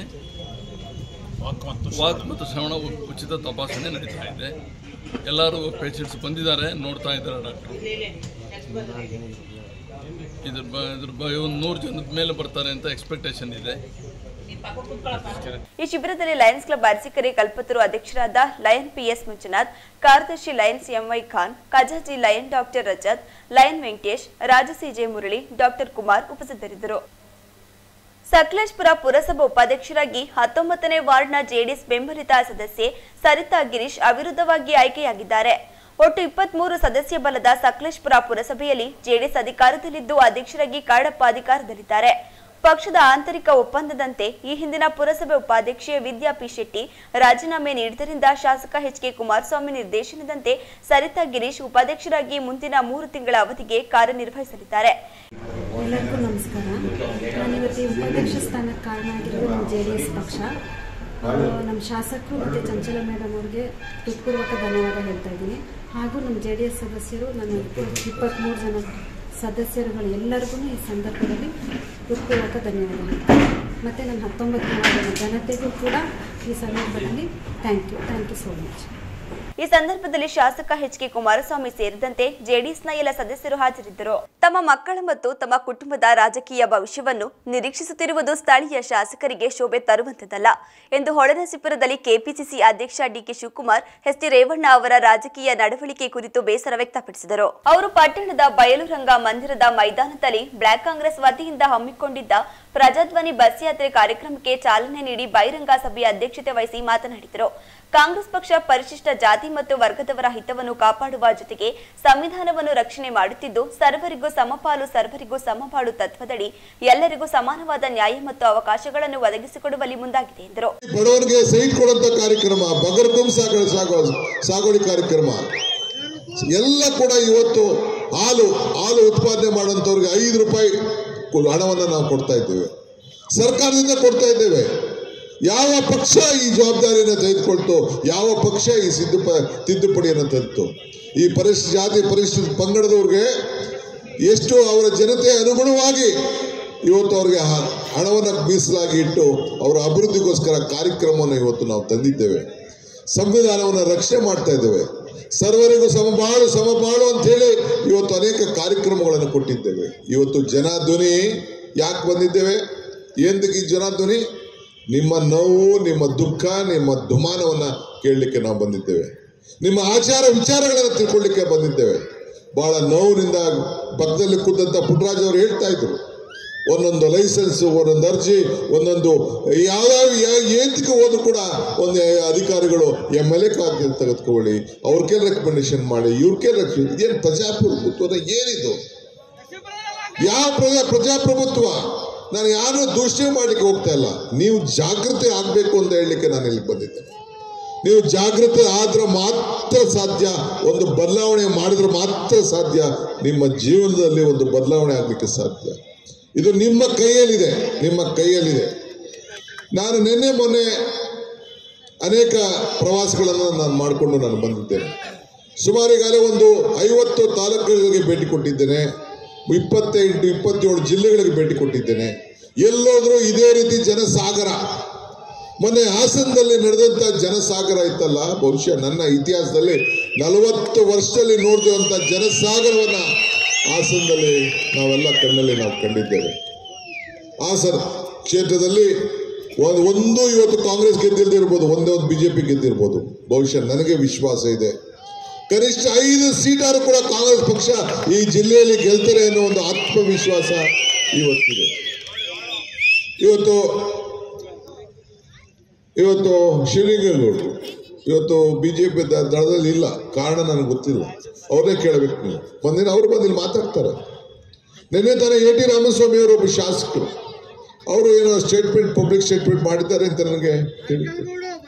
ವಾಕ್ ಮತ್ತು ಶ್ರವಣ ಉ- ಉಚಿತ ತಪಾಸಣೆ ನಡೀತಾ ಇದೆ ಎಲ್ಲರೂ ಪೇಷಂಟ್ಸ್ ಬಂದಿದ್ದಾರೆ ನೋಡ್ತಾ ಇದ್ದಾರೆ ಡಾಕ್ಟ್ರು ಇದ್ರ ಬ ಇದ್ರ ಬಗ್ಗೆ ಒಂದು ನೂರು ಜನದ ಮೇಲೆ ಬರ್ತಾರೆ ಅಂತ ಎಕ್ಸ್ಪೆಕ್ಟೇಷನ್ ಇದೆ ಈ ಶಿಬಿರದಲ್ಲಿ ಲಯನ್ಸ್ ಕ್ಲಬ್ ಅರಸಿಕೆರೆ ಕಲ್ಪತರು ಅಧ್ಯಕ್ಷರಾದ ಲಯನ್ ಪಿಎಸ್ ಮಂಜುನಾಥ್ ಕಾರ್ಯದರ್ಶಿ ಲಯನ್ಸ್ ಎಂವೈ ಖಾನ್ ಖಜಾಜಿ lion doctor Rajat lion Venkatesh ರಾಜಸಿ ಜೆ ಮುರಳಿ ಡಾಕ್ಟರ್ ಕುಮಾರ್ ಉಪಸ್ಥಿತರಿದ್ದರು ಸಕಲೇಶ್ಪುರ ಪುರಸಭಾ ಉಪಾಧ್ಯಕ್ಷರಾಗಿ ಹತ್ತೊಂಬತ್ತನೇ ವಾರ್ಡ್ನ ಜೆಡಿಎಸ್ ಬೆಂಬಲಿತ ಸದಸ್ಯೆ ಸರಿತಾ ಗಿರೀಶ್ ಅವಿರುದ್ಧವಾಗಿ ಆಯ್ಕೆಯಾಗಿದ್ದಾರೆ ಒಟ್ಟು ಇಪ್ಪತ್ಮೂರು ಸದಸ್ಯ ಬಲದ ಸಕಲೇಶ್ಪುರ ಪುರಸಭೆಯಲ್ಲಿ ಜೆಡಿಎಸ್ ಅಧಿಕಾರದಲ್ಲಿದ್ದು ಅಧ್ಯಕ್ಷರಾಗಿ ಕಾಡಪ್ಪ ಅಧಿಕಾರದಲ್ಲಿದ್ದಾರೆ ಪಕ್ಷದ ಆಂತರಿಕ ಒಪ್ಪಂದದಂತೆ ಈ ಹಿಂದಿನ ಪುರಸಭೆ ಉಪಾಧ್ಯಕ್ಷೆ ವಿದ್ಯಾ ಪಿ ಶೆಟ್ಟಿ ರಾಜೀನಾಮೆ ನೀಡಿದ್ದರಿಂದ ಶಾಸಕ ಎಚ್ ಕೆ ಕುಮಾರಸ್ವಾಮಿ ನಿರ್ದೇಶನದಂತೆ ಸರಿತಾ ಗಿರೀಶ್ ಉಪಾಧ್ಯಕ್ಷರಾಗಿ ಮುಂದಿನ ಮೂರು ತಿಂಗಳ ಅವಧಿಗೆ ಕಾರ್ಯನಿರ್ವಹಿಸಲಿದ್ದಾರೆ ಎಲ್ಲರಿಗೂ ನಮಸ್ಕಾರ ನಾನು ಇವತ್ತು ಈ ಉಪಾಧ್ಯಕ್ಷ ಸ್ಥಾನಕ್ಕೆ ಕಾರಣ ಆಗಿರೋದು ನಮ್ಮ ಜೆ ಡಿ ಎಸ್ ಪಕ್ಷ ಆ, ನಮ್ಮ ಶಾಸಕರು ಮತ್ತು ಚಂಚಲ ಮೇಡಮ್ ಅವ್ರಿಗೆ ಹೃತ್ಪೂರ್ವಕ ಧನ್ಯವಾದ ಹೇಳ್ತಾ ಇದ್ದೀನಿ ಹಾಗೂ ನಮ್ಮ ಜೆ ಡಿ ಎಸ್ ಸದಸ್ಯರು ನನ್ನ ಇಪ್ಪತ್ತ್ಮೂರು ಜನ ಸದಸ್ಯರುಗಳು ಎಲ್ಲರಿಗೂ ಈ ಸಂದರ್ಭದಲ್ಲಿ ಹೃತ್ಪೂರ್ವಕ ಧನ್ಯವಾದ ಮತ್ತು ನನ್ನ ಹತ್ತೊಂಬತ್ತು ಜನ ಜನತೆಗೂ ಕೂಡ ಈ ಸಂದರ್ಭದಲ್ಲಿ thank you thank you so much ಈ ಸಂದರ್ಭದಲ್ಲಿ ಶಾಸಕ ಎಚ್ ಕೆ ಕುಮಾರಸ್ವಾಮಿ ಸೇರಿದಂತೆ ಜೆಡಿಎಸ್ನ ಎಲ್ಲ ಸದಸ್ಯರು ಹಾಜರಿದ್ದರು ತಮ್ಮ ಮಕ್ಕಳ ಮತ್ತು ತಮ್ಮ ಕುಟುಂಬದ ರಾಜಕೀಯ ಭವಿಷ್ಯವನ್ನು ನಿರೀಕ್ಷಿಸುತ್ತಿರುವುದು ಸ್ಥಳೀಯ ಶಾಸಕರಿಗೆ ಶೋಭೆ ತರುವಂತದ್ದಲ್ಲ ಎಂದು ಹೊಳೆನರಸೀಪುರದಲ್ಲಿ ಕೆಪಿಸಿಸಿ ಅಧ್ಯಕ್ಷ D K Shivakumar S T Revanna ಅವರ ರಾಜಕೀಯ ನಡವಳಿಕೆ ಕುರಿತು ಬೇಸರ ವ್ಯಕ್ತಪಡಿಸಿದರು ಅವರು ಪಟ್ಟಣದ ಬಯಲುರಂಗ ಮಂದಿರದ ಮೈದಾನದಲ್ಲಿ ಬ್ಲಾಕ್ ಕಾಂಗ್ರೆಸ್ ವತಿಯಿಂದ ಹಮ್ಮಿಕೊಂಡಿದ್ದ ಪ್ರಜಾಧ್ವನಿ ಬಸ್ ಯಾತ್ರೆ ಕಾರ್ಯಕ್ರಮಕ್ಕೆ ಚಾಲನೆ ನೀಡಿ ಬಹಿರಂಗ ಸಭೆಯ ಅಧ್ಯಕ್ಷತೆ ವಹಿಸಿ ಮಾತನಾಡಿದರು ಕಾಂಗ್ರೆಸ್ ಪಕ್ಷ ಪರಿಶಿಷ್ಟ ಜಾತಿ ಮತ್ತು ವರ್ಗದವರ ಹಿತವನ್ನು ಕಾಪಾಡುವ ಜೊತೆಗೆ ಸಂವಿಧಾನವನ್ನು ರಕ್ಷಣೆ ಮಾಡುತ್ತಿದ್ದು ಸರ್ವರಿಗೂ ಸಮಪಾಲು ಸರ್ವರಿಗೂ ಸಮಪಾಲು ತತ್ವದಡಿ ಎಲ್ಲರಿಗೂ ಸಮಾನವಾದ ನ್ಯಾಯ ಮತ್ತು ಅವಕಾಶಗಳನ್ನು ಒದಗಿಸಿಕೊಡುವಲ್ಲಿ ಮುಂದಾಗಿದೆ ಎಂದರು ಬಡವರಿಗೆ ಸೈಟ್ ಕೊಡುವಂತ ಕಾರ್ಯಕ್ರಮ ಬಗರ್ಕಂ ಸಾಗಣೆ ಸಾಗೋ ಸಾಗುವಳಿ ಕಾರ್ಯಕ್ರಮ ಎಲ್ಲ ಕೂಡ ಇವತ್ತು ಹಾಲು ಹಾಲು ಉತ್ಪಾದನೆ ಮಾಡುವಂಥವ್ರಿಗೆ ಐದು ರೂಪಾಯಿ ಕು- ಹಣವನ್ನು ನಾವು ಕೊಡ್ತಾ ಇದ್ದೇವೆ ಸರ್ಕಾರದಿಂದ ಕೊಡ್ತಾ ಇದ್ದೇವೆ ಯಾವ ಪಕ್ಷ ಈ ಜವಾಬ್ದಾರಿಯನ್ನು ತೆಗೆದುಕೊಳ್ತು ಯಾವ ಪಕ್ಷ ಈ ಸಿದ್ದುಪ ತಿದ್ದುಪಡಿಯನ್ನು ತಂತು ಈ ಪರಿಶಿಷ್ಟ ಜಾತಿ ಪರಿಶಿಷ್ಟ ಪಂಗಡದವ್ರಿಗೆ ಎಷ್ಟು ಅವರ ಜನತೆಯ ಅನುಗುಣವಾಗಿ ಇವತ್ತು ಅವರಿಗೆ ಹ- ಹಣವನ್ನು ಮೀಸಲಾಗಿ ಇಟ್ಟು ಅವರ ಅಭಿವೃದ್ಧಿಗೋಸ್ಕರ ಕಾರ್ಯಕ್ರಮವನ್ನು ಇವತ್ತು ನಾವು ತಂದಿದ್ದೇವೆ ಸಂವಿಧಾನವನ್ನು ರಕ್ಷಣೆ ಮಾಡ್ತಾ ಇದ್ದೇವೆ ಸರ್ವರಿಗೂ ಸಮಬಾಳು ಸಮಬಾಳು ಅಂತ ಹೇಳಿ ಇವತ್ತು ಅನೇಕ ಕಾರ್ಯಕ್ರಮಗಳನ್ನು ಕೊಟ್ಟಿದ್ದೇವೆ ಇವತ್ತು ಜನಾಧ್ವನಿ ಯಾಕೆ ಬಂದಿದ್ದೇವೆ ಎಂದಕ್ಕೆ ಈ ಜನಾಧ್ವನಿ ನಿಮ್ಮ ನೋವು ನಿಮ್ಮ ದುಃಖ ನಿಮ್ಮ ದುಮಾನವನ್ನು ಕೇಳಲಿಕ್ಕೆ ನಾವು ಬಂದಿದ್ದೇವೆ ನಿಮ್ಮ ಆಚಾರ ವಿಚಾರಗಳನ್ನು ತಿಳ್ಕೊಳ್ಳಿಕ್ಕೆ ಬಂದಿದ್ದೇವೆ ಬಹಳ ನೋವಿನಿಂದ ಪಕ್ಕದಲ್ಲಿ ಕೂತಂತ ಪುಟ್ಟರಾಜ್ ಅವರು ಹೇಳ್ತಾ ಇದ್ರು ಒಂದೊಂದು ಲೈಸೆನ್ಸ್ ಒಂದೊಂದು ಅರ್ಜಿ ಒಂದೊಂದು ಯಾವ್ಯಾವ ಏಂತಕ್ಕೆ ಹೋದ್ರು ಕೂಡ ಒಂದು ಅಧಿಕಾರಿಗಳು ಎಮ್ ಎಲ್ ಎ ತೆಗೆದುಕೊಳ್ಳಿ ಅವ್ರಿಗೆ ರೆಕಮೆಂಡೇಶನ್ ಮಾಡಿ ಇವ್ರಿಗೆ ರೆಕ್- ಇದೇನು ಪ್ರಜಾಪ್ರಭುತ್ವ ಏನಿದು ಯಾವ ಪ್ರಜಾ ಪ್ರಜಾಪ್ರಭುತ್ವ ನಾನು ಯಾರು ದೂಷಣೆ ಮಾಡಲಿಕ್ಕೆ ಹೋಗ್ತಾ ಇಲ್ಲ ನೀವು ಜಾಗೃತಿ ಆಗಬೇಕು ಅಂತ ಹೇಳಲಿಕ್ಕೆ ನಾನು ಇಲ್ಲಿ ಬಂದಿದ್ದೇನೆ ನೀವು ಜಾಗೃತಿ ಆದ್ರೆ ಮಾತ್ರ ಸಾಧ್ಯ ಒಂದು ಬದಲಾವಣೆ ಮಾಡಿದ್ರೆ ಮಾತ್ರ ಸಾಧ್ಯ ನಿಮ್ಮ ಜೀವನದಲ್ಲಿ ಒಂದು ಬದಲಾವಣೆ ಆಗಲಿಕ್ಕೆ ಸಾಧ್ಯ ಇದು ನಿಮ್ಮ ಕೈಯಲ್ಲಿದೆ ನಿಮ್ಮ ಕೈಯಲ್ಲಿದೆ ನಾನು ನಿನ್ನೆ ಮೊನ್ನೆ ಅನೇಕ ಪ್ರವಾಸಗಳನ್ನು ನಾನು ಮಾಡಿಕೊಂಡು ನಾನು ಬಂದಿದ್ದೇನೆ ಸುಮಾರು ಈಗಾಗಲೇ ಒಂದು ಐವತ್ತು ತಾಲೂಕುಗಳಿಗೆ ಭೇಟಿ ಕೊಟ್ಟಿದ್ದೇನೆ ಇಪ್ಪತ್ತೆಂಟು ಇಪ್ಪತ್ತೇಳು ಜಿಲ್ಲೆಗಳಿಗೆ ಭೇಟಿ ಕೊಟ್ಟಿದ್ದೇನೆ ಎಲ್ಲೋದ್ರೂ ಇದೇ ರೀತಿ ಜನಸಾಗರ ಮೊನ್ನೆ ಹಾಸನದಲ್ಲಿ ನಡೆದಂತ ಜನಸಾಗರ ಇತ್ತಲ್ಲ ಬಹುಶಃ ನನ್ನ ಇತಿಹಾಸದಲ್ಲಿ ನಲವತ್ತು ವರ್ಷದಲ್ಲಿ ನೋಡಿದಂತ ಜನಸಾಗರವನ್ನ ಹಾಸನದಲ್ಲಿ ನಾವೆಲ್ಲ ಕಣ್ಣಲ್ಲಿ ನಾವು ಕಂಡಿದ್ದೇವೆ ಹಾಸನ ಕ್ಷೇತ್ರದಲ್ಲಿ ಒಂದು ಒಂದು ಇವತ್ತು ಕಾಂಗ್ರೆಸ್ ಗೆದ್ದಿಲ್ಲದೆ ಇರ್ಬೋದು ಒಂದೇ ಒಂದು ಬಿಜೆಪಿ ಗೆದ್ದಿರ್ಬೋದು ಬಹುಶಃ ನನಗೆ ವಿಶ್ವಾಸ ಇದೆ ಕನಿಷ್ಠ ಐದು ಸೀಟಾರು ಕೂಡ ಕಾಂಗ್ರೆಸ್ ಪಕ್ಷ ಈ ಜಿಲ್ಲೆಯಲ್ಲಿ ಗೆಲ್ತಾರೆ ಅನ್ನೋ ಒಂದು ಆತ್ಮವಿಶ್ವಾಸ ಇವತ್ತಿದೆ ಇವತ್ತು ಇವತ್ತು ಶಿವಲಿಂಗೇಗೌಡರು ಇವತ್ತು ಬಿ ಜೆ ಪಿ ದಳದಲ್ಲಿ ಇಲ್ಲ ಕಾರಣ ನನಗೆ ಗೊತ್ತಿಲ್ಲ ಅವ್ರನ್ನೇ ಕೇಳಬೇಕು ನೀವು ಒಂದಿನ ಅವ್ರು ಬಂದು ಇಲ್ಲಿ ಮಾತಾಡ್ತಾರೆ ನಿನ್ನೆ ತಾನೇ ಎ ಟಿ ರಾಮಸ್ವಾಮಿ ಅವರು ಒಬ್ಬ ಶಾಸಕರು ಅವರು ಏನೋ ಸ್ಟೇಟ್ಮೆಂಟ್ ಪಬ್ಲಿಕ್ ಸ್ಟೇಟ್ಮೆಂಟ್ ಮಾಡಿದ್ದಾರೆ ಅಂತ ನನಗೆ ತಿಳಿತು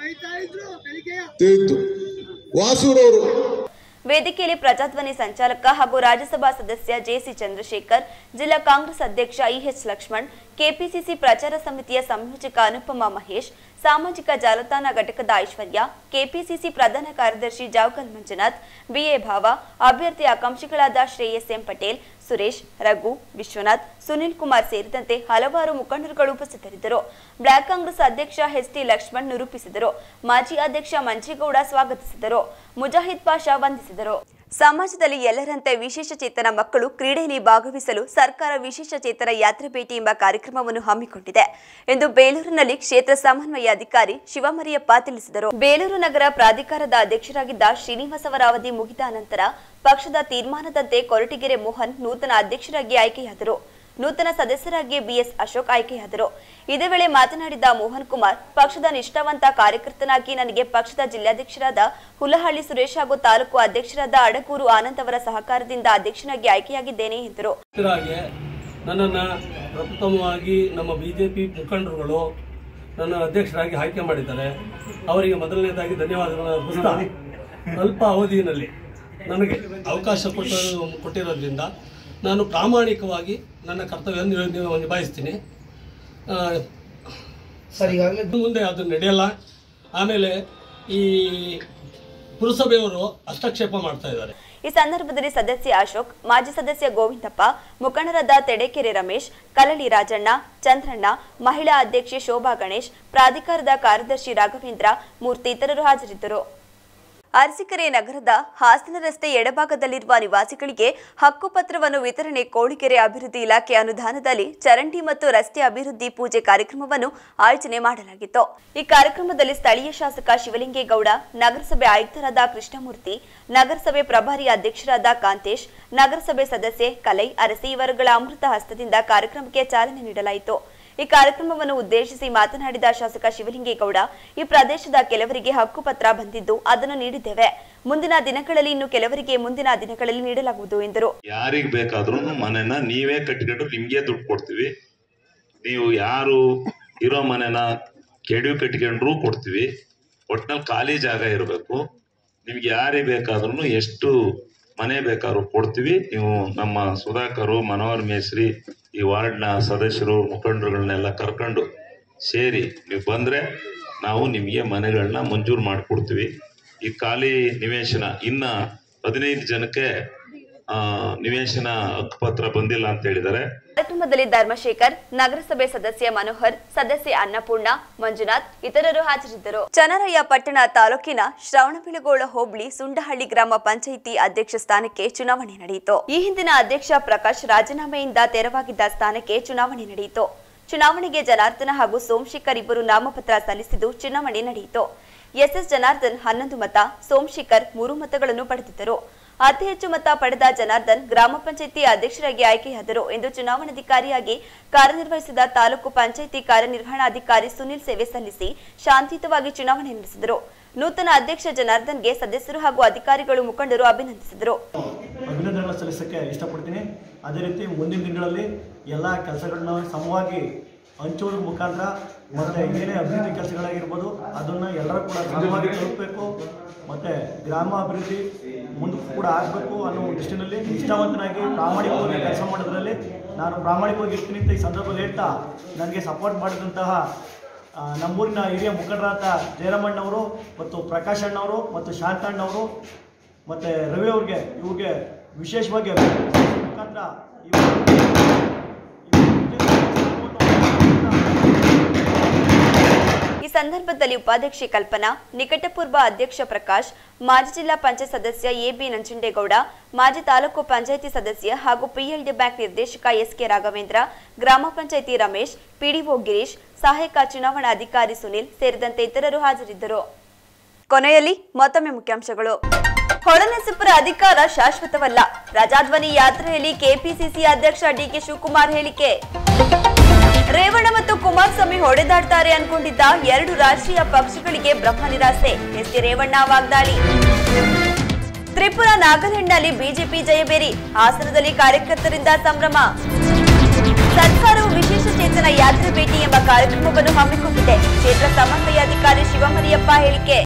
ತಿಳಿತು ವಾಸೂರವರು ವೇದಿಕೆಯಲ್ಲಿ ಪ್ರಜಾಧ್ವನಿ ಸಂಚಾಲಕ ಹಾಗೂ ರಾಜ್ಯಸಭಾ ಸದಸ್ಯ ಜೆಸಿ ಚಂದ್ರಶೇಖರ್ ಜಿಲ್ಲಾ ಕಾಂಗ್ರೆಸ್ ಅಧ್ಯಕ್ಷ ಇಎಚ್ ಲಕ್ಷ್ಮಣ್ ಕೆಪಿಸಿಸಿ ಪ್ರಚಾರ ಸಮಿತಿಯ ಸಂಯೋಜಕ ಅನುಪಮ ಮಹೇಶ್ ಸಾಮಾಜಿಕ ಜಾಲತಾಣ ಘಟಕದ ಐಶ್ವರ್ಯ ಕೆಪಿಸಿಸಿ ಪ್ರಧಾನ ಕಾರ್ಯದರ್ಶಿ ಜಾವಕಲ್ ಮಂಜುನಾಥ್ ಬಿಎ ಭಾವ ಅಭ್ಯರ್ಥಿ ಆಕಾಂಕ್ಷಿಗಳಾದ ಶ್ರೇಯಸ್ ಎಂ ಪಟೇಲ್ ಸುರೇಶ್ ರಘು ವಿಶ್ವನಾಥ್ ಸುನಿಲ್ ಕುಮಾರ್ ಸೇರಿದಂತೆ ಹಲವಾರು ಮುಖಂಡರುಗಳು ಉಪಸ್ಥಿತರಿದ್ದರು ಬ್ಲಾಕ್ ಕಾಂಗ್ರೆಸ್ ಅಧ್ಯಕ್ಷ ಎಚ್ ಟಿ ಲಕ್ಷ್ಮಣ್ ನಿರೂಪಿಸಿದರು ಮಾಜಿ ಅಧ್ಯಕ್ಷ ಮಂಜೇಗೌಡ ಸ್ವಾಗತಿಸಿದರು ಮುಜಾಹಿದ್ ಪಾಷಾ ವಂದಿಸಿದರು ಸಮಾಜದಲ್ಲಿ ಎಲ್ಲರಂತೆ ವಿಶೇಷ ಚೇತನ ಮಕ್ಕಳು ಕ್ರೀಡೆಯಲ್ಲಿ ಭಾಗವಹಿಸಲು ಸರ್ಕಾರ ವಿಶೇಷ ಚೇತನ ಯಾತ್ರೆ ಭೇಟಿ ಎಂಬ ಕಾರ್ಯಕ್ರಮವನ್ನು ಹಮ್ಮಿಕೊಂಡಿದೆ ಎಂದು ಬೇಲೂರಿನಲ್ಲಿ ಕ್ಷೇತ್ರ ಸಮನ್ವಯ ಅಧಿಕಾರಿ ಶಿವಮರಿಯಪ್ಪ ತಿಳಿಸಿದರು ಬೇಲೂರು ನಗರ ಪ್ರಾಧಿಕಾರದ ಅಧ್ಯಕ್ಷರಾಗಿದ್ದ ಶ್ರೀನಿವಾಸ್ ಅವರ ಅವಧಿ ಮುಗಿದ ನಂತರ ಪಕ್ಷದ ತೀರ್ಮಾನದಂತೆ ಕೊರಟಗೆರೆ ಮೋಹನ್ ನೂತನ ಅಧ್ಯಕ್ಷರಾಗಿ ಆಯ್ಕೆಯಾದರು ನೂತನ ಸದಸ್ಯರಾಗಿ ಬಿಎಸ್ ಅಶೋಕ್ ಆಯ್ಕೆಯಾದರು ಇದೇ ವೇಳೆ ಮಾತನಾಡಿದ ಮೋಹನ್ ಕುಮಾರ್ ಪಕ್ಷದ ನಿಷ್ಠಾವಂತ ಕಾರ್ಯಕರ್ತನಾಗಿ ನನಗೆ ಪಕ್ಷದ ಜಿಲ್ಲಾಧ್ಯಕ್ಷರಾದ ಹುಲಹಳ್ಳಿ ಸುರೇಶ್ ಹಾಗೂ ತಾಲೂಕು ಅಧ್ಯಕ್ಷರಾದ ಅಡಗೂರು ಆನಂದ್ ಅವರ ಸಹಕಾರದಿಂದ ಅಧ್ಯಕ್ಷನಾಗಿ ಆಯ್ಕೆಯಾಗಿದ್ದೇನೆ ಎಂದರು ಹಾಗೆ ನನ್ನನ್ನು ಪ್ರಪ್ರಥಮವಾಗಿ ನಮ್ಮ ಬಿ ಜೆ ಪಿ ಮುಖಂಡರುಗಳು ನನ್ನ ಅಧ್ಯಕ್ಷರಾಗಿ ಆಯ್ಕೆ ಮಾಡಿದ್ದಾರೆ ಅವರಿಗೆ ಮೊದಲನೇದಾಗಿ ಧನ್ಯವಾದಗಳನ್ನು ಅರ್ಪಿಸ್ತಾ ಅಲ್ಪ ಅವಧಿಯಲ್ಲಿ ನನಗೆ ಅವಕಾಶ ಕೊಟ್ಟು ಕೊಟ್ಟಿರೋದ್ರಿಂದ ನಾನು ಪ್ರಾಮಾಣಿಕವಾಗಿ ನನ್ನ ಕರ್ತವ್ಯವನ್ನು ನಿಭ- ನಿಭಾಯಿಸ್ತೀನಿ ಆ, ಮುಂದೆ ಅದು ನಡೆಯಲ್ಲ ಆಮೇಲೆ ಈ ಪುರಸಭೆಯವರು ಹಸ್ತಕ್ಷೇಪ ಮಾಡ್ತಾ ಇದ್ದಾರೆ ಈ ಸಂದರ್ಭದಲ್ಲಿ ಸದಸ್ಯ ಅಶೋಕ್ ಮಾಜಿ ಸದಸ್ಯ ಗೋವಿಂದಪ್ಪ ಮುಖಂಡರಾದ ತೆಡೆಕೆರೆ ರಮೇಶ್ ಕಲಳಿ ರಾಜಣ್ಣ ಚಂದ್ರಣ್ಣ ಮಹಿಳಾ ಅಧ್ಯಕ್ಷೆ ಶೋಭಾ ಗಣೇಶ್ ಪ್ರಾಧಿಕಾರದ ಕಾರ್ಯದರ್ಶಿ ರಾಘವೇಂದ್ರ ಮೂರ್ತಿ ಇತರರು ಹಾಜರಿದ್ದರು ಅರಸೀಕೆರೆ ನಗರದ ಹಾಸನ ರಸ್ತೆ ಎಡಭಾಗದಲ್ಲಿರುವ ನಿವಾಸಿಗಳಿಗೆ ಹಕ್ಕುಪತ್ರವನ್ನು ವಿತರಣೆ ಕೋಳಿಕೆರೆ ಅಭಿವೃದ್ಧಿ ಇಲಾಖೆ ಅನುದಾನದಲ್ಲಿ ಚರಂಡಿ ಮತ್ತು ರಸ್ತೆ ಅಭಿವೃದ್ಧಿ ಪೂಜೆ ಕಾರ್ಯಕ್ರಮವನ್ನು ಆಯೋಜನೆ ಮಾಡಲಾಗಿತ್ತು ಈ ಕಾರ್ಯಕ್ರಮದಲ್ಲಿ ಸ್ಥಳೀಯ ಶಾಸಕ ಶಿವಲಿಂಗೇಗೌಡ ನಗರಸಭೆ ಆಯುಕ್ತರಾದ ಕೃಷ್ಣಮೂರ್ತಿ ನಗರಸಭೆ ಪ್ರಭಾರಿ ಅಧ್ಯಕ್ಷರಾದ ಕಾಂತೇಶ್ ನಗರಸಭೆ ಸದಸ್ಯೆ ಕಲೈ ಅರಸಿ ಇವರುಗಳ ಅಮೃತ ಹಸ್ತದಿಂದ ಕಾರ್ಯಕ್ರಮಕ್ಕೆ ಚಾಲನೆ ನೀಡಲಾಯಿತು ಈ ಕಾರ್ಯಕ್ರಮವನ್ನು ಉದ್ದೇಶಿಸಿ ಮಾತನಾಡಿದ ಶಾಸಕ ಶಿವಲಿಂಗೇಗೌಡ ಈ ಪ್ರದೇಶದ ಕೆಲವರಿಗೆ ಹಕ್ಕುಪತ್ರ ಬಂದಿದ್ದು ಅದನ್ನು ನೀಡಿದ್ದೇವೆ ಮುಂದಿನ ದಿನಗಳಲ್ಲಿ ಇನ್ನು ಕೆಲವರಿಗೆ ಮುಂದಿನ ದಿನಗಳಲ್ಲಿ ನೀಡಲಾಗುವುದು ಎಂದರು ಯಾರಿಗ್ ಬೇಕಾದ್ರೂ ಮನೆನ ನೀವೇ ಕಟ್ಕೊಂಡು ನಿಮ್ಗೆ ದುಡ್ಡು ಕೊಡ್ತೀವಿ ನೀವು ಯಾರು ಇರೋ ಮನೆನ ಕೆಡವಿ ಕಟ್ಕೊಂಡ್ರು ಕೊಡ್ತೀವಿ ಒಟ್ನಲ್ಲಿ ಖಾಲಿ ಜಾಗ ಇರಬೇಕು ನಿಮ್ಗೆ ಯಾರಿಗೆ ಬೇಕಾದ್ರೂ ಎಷ್ಟು ಮನೆ ಬೇಕಾದ್ರೂ ಕೊಡ್ತೀವಿ ನೀವು ನಮ್ಮ ಸುಧಾಕರು ಮನೋಹರ್ ಮೇಸ್ರಿ ಈ ವಾರ್ಡ್ನ ಸದಸ್ಯರು ಮುಖಂಡರುಗಳನ್ನೆಲ್ಲ ಕರ್ಕೊಂಡು ಸೇರಿ ನೀವು ಬಂದ್ರೆ ನಾವು ನಿಮಗೆ ಮನೆಗಳನ್ನ ಮಂಜೂರು ಮಾಡಿಕೊಡ್ತೀವಿ ಈ ಖಾಲಿ ನಿವೇಶನ ಇನ್ನ ಹದಿನೈದು ಜನಕ್ಕೆ ಆ, ನಿವೇಶನ ಹಕ್ಕುಪತ್ರ ಬಂದಿಲ್ಲ ಅಂತ ಹೇಳಿದ್ದಾರೆ ಕಾರ್ಯಕ್ರಮದಲ್ಲಿ ಧರ್ಮಶೇಖರ್ ನಗರಸಭೆ ಸದಸ್ಯ ಮನೋಹರ್ ಸದಸ್ಯೆ ಅನ್ನಪೂರ್ಣ ಮಂಜುನಾಥ್ ಇತರರು ಹಾಜರಿದ್ದರು ಚನ್ನರಾಯ ಪಟ್ಟಣ ತಾಲೂಕಿನ ಶ್ರವಣಬೆಳಗೊಳ ಹೋಬಳಿ ಸುಂಡಹಳ್ಳಿ ಗ್ರಾಮ ಪಂಚಾಯಿತಿ ಅಧ್ಯಕ್ಷ ಸ್ಥಾನಕ್ಕೆ ಚುನಾವಣೆ ನಡೆಯಿತು ಈ ಹಿಂದಿನ ಅಧ್ಯಕ್ಷ ಪ್ರಕಾಶ್ ರಾಜೀನಾಮೆಯಿಂದ ತೆರವಾಗಿದ್ದ ಸ್ಥಾನಕ್ಕೆ ಚುನಾವಣೆ ನಡೆಯಿತು ಚುನಾವಣೆಗೆ ಜನಾರ್ದನ ಹಾಗೂ ಸೋಮಶೇಖರ್ ಇಬ್ಬರು ನಾಮಪತ್ರ ಸಲ್ಲಿಸಿದ್ದು ಚುನಾವಣೆ ನಡೆಯಿತು ಎಸ್ಎಸ್ ಜನಾರ್ದನ್ ಹನ್ನೊಂದು ಮತ ಸೋಮಶೇಖರ್ ಮೂರು ಮತಗಳನ್ನು ಪಡೆದಿದ್ದರು ಅತಿ ಹೆಚ್ಚು ಮತ ಪಡೆದ ಜನಾರ್ದನ್ ಗ್ರಾಮ ಪಂಚಾಯಿತಿ ಅಧ್ಯಕ್ಷರಾಗಿ ಆಯ್ಕೆಯಾದರು ಎಂದು ಚುನಾವಣಾಧಿಕಾರಿಯಾಗಿ ಕಾರ್ಯನಿರ್ವಹಿಸಿದ ತಾಲೂಕು ಪಂಚಾಯಿತಿ ಕಾರ್ಯನಿರ್ವಹಣಾಧಿಕಾರಿ ಸುನಿಲ್ ಸೇವೆ ಸಲ್ಲಿಸಿ ಶಾಂತಿಯುತವಾಗಿ ಚುನಾವಣೆ ನಡೆಸಿದರು ನೂತನ ಅಧ್ಯಕ್ಷ ಜನಾರ್ದನ್ಗೆ ಸದಸ್ಯರು ಹಾಗೂ ಅಧಿಕಾರಿಗಳು ಮುಖಂಡರು ಅಭಿನಂದಿಸಿದರು ಅಭಿನಂದನೆಗಳನ್ನ ಸಲ್ಲಿಸಕ್ಕೆ ಇಷ್ಟಪಡ್ತೀನಿ ಅದೇ ರೀತಿ ಮುಂದಿನ ದಿನಗಳಲ್ಲಿ ಎಲ್ಲ ಕೆಲಸಗಳನ್ನ ಸಮವಾಗಿ ಹಂಚುವುದ್ರ ಮುಖಾಂತರ ಮತ್ತು ಏನೇ ಅಭಿವೃದ್ಧಿ ಕೆಲಸಗಳಾಗಿರ್ಬೋದು ಅದನ್ನು ಎಲ್ಲರೂ ಕೂಡ ಸಮವಾಗಿ ತಲುಪಬೇಕು ಮತ್ತು ಗ್ರಾಮ ಅಭಿವೃದ್ಧಿ ಮುಂದಕ್ಕೂ ಕೂಡ ಆಗಬೇಕು ಅನ್ನೋ ದೃಷ್ಟಿನಲ್ಲಿ ನಿಷ್ಠಾವಂತನಾಗಿ ಪ್ರಾಮಾಣಿಕವಾಗಿ ಕೆಲಸ ಮಾಡೋದ್ರಲ್ಲಿ ನಾನು ಪ್ರಾಮಾಣಿಕವಾಗಿ ಇರ್ತೀನಿ ಅಂತ ಈ ಸಂದರ್ಭದಲ್ಲಿ ಹೇಳ್ತಾ ನನಗೆ ಸಪೋರ್ಟ್ ಮಾಡಿದಂತಹ ಆ, ನಮ್ಮೂರಿನ ಹಿರಿಯ ಮುಖಂಡರಾದ ಜಯರಾಮಣ್ಣವರು ಮತ್ತು ಪ್ರಕಾಶ್ ಅಣ್ಣವರು ಮತ್ತು ಶಾಂತಣ್ಣವರು ಮತ್ತು ರವಿ ಅವ್ರಿಗೆ ಇವ್ರಿಗೆ ವಿಶೇಷವಾಗಿ ಮುಖಾಂತರ ಈ ಸಂದರ್ಭದಲ್ಲಿ ಉಪಾಧ್ಯಕ್ಷೆ ಕಲ್ಪನಾ ನಿಕಟಪೂರ್ವ ಅಧ್ಯಕ್ಷ ಪ್ರಕಾಶ್ ಮಾಜಿ ಜಿಲ್ಲಾ ಪಂಚಾಯತ್ ಸದಸ್ಯ ಎಬಿ ನಂಜುಂಡೇಗೌಡ ಮಾಜಿ ತಾಲೂಕು ಪಂಚಾಯಿತಿ ಸದಸ್ಯ ಹಾಗೂ ಪಿಎಲ್ಡಿ ಬ್ಯಾಂಕ್ ನಿರ್ದೇಶಕ ಎಸ್ಕೆ ರಾಘವೇಂದ್ರ ಗ್ರಾಮ ಪಂಚಾಯಿತಿ ರಮೇಶ್ ಪಿಡಿಒ ಗಿರೀಶ್ ಸಹಾಯಕ ಚುನಾವಣಾಧಿಕಾರಿ ಸುನಿಲ್ ಸೇರಿದಂತೆ ಇತರರು ಹಾಜರಿದ್ದರು ಕೊನೆಯಲ್ಲಿ ಮತ್ತೊಮ್ಮೆ ಮುಖ್ಯಾಂಶಗಳು ಹೊಳನರಸೀಪುರ ಅಧಿಕಾರ ಶಾಶ್ವತವಲ್ಲ ಪ್ರಜಾಧ್ವನಿ ಯಾತ್ರೆಯಲ್ಲಿ ಕೆಪಿಸಿಸಿ ಅಧ್ಯಕ್ಷ ಡಿಕೆ ಶಿವಕುಮಾರ್ ಹೇಳಿಕೆ ರೇವಣ್ಣ ಮತ್ತು ಕುಮಾರಸ್ವಾಮಿ ಹೊಡೆದಾಡ್ತಾರೆ ಅನ್ಕೊಂಡಿದ್ದ ಎರಡು ರಾಷ್ಟ್ರೀಯ ಪಕ್ಷಗಳಿಗೆ ಬ್ರಹ್ಮ ನಿರಾಸೆ ಎಸ್ ಟಿ ರೇವಣ್ಣ ವಾಗ್ದಾಳಿ ತ್ರಿಪುರ ನಾಗಾಲ್ಯಾಂಡ್ನಲ್ಲಿ ಬಿಜೆಪಿ ಜಯಬೇರಿ ಹಾಸನದಲ್ಲಿ ಕಾರ್ಯಕರ್ತರಿಂದ ಸಂಭ್ರಮ ಸರ್ಕಾರವು ವಿಶೇಷ ಚೇತನ ಯಾತ್ರೆ ಭೇಟಿ ಎಂಬ ಕಾರ್ಯಕ್ರಮವನ್ನು ಹಮ್ಮಿಕೊಂಡಿದೆ ಕ್ಷೇತ್ರ ಸಮನ್ವಯಾಧಿಕಾರಿ ಶಿವಮರಿಯಪ್ಪ ಹೇಳಿಕೆ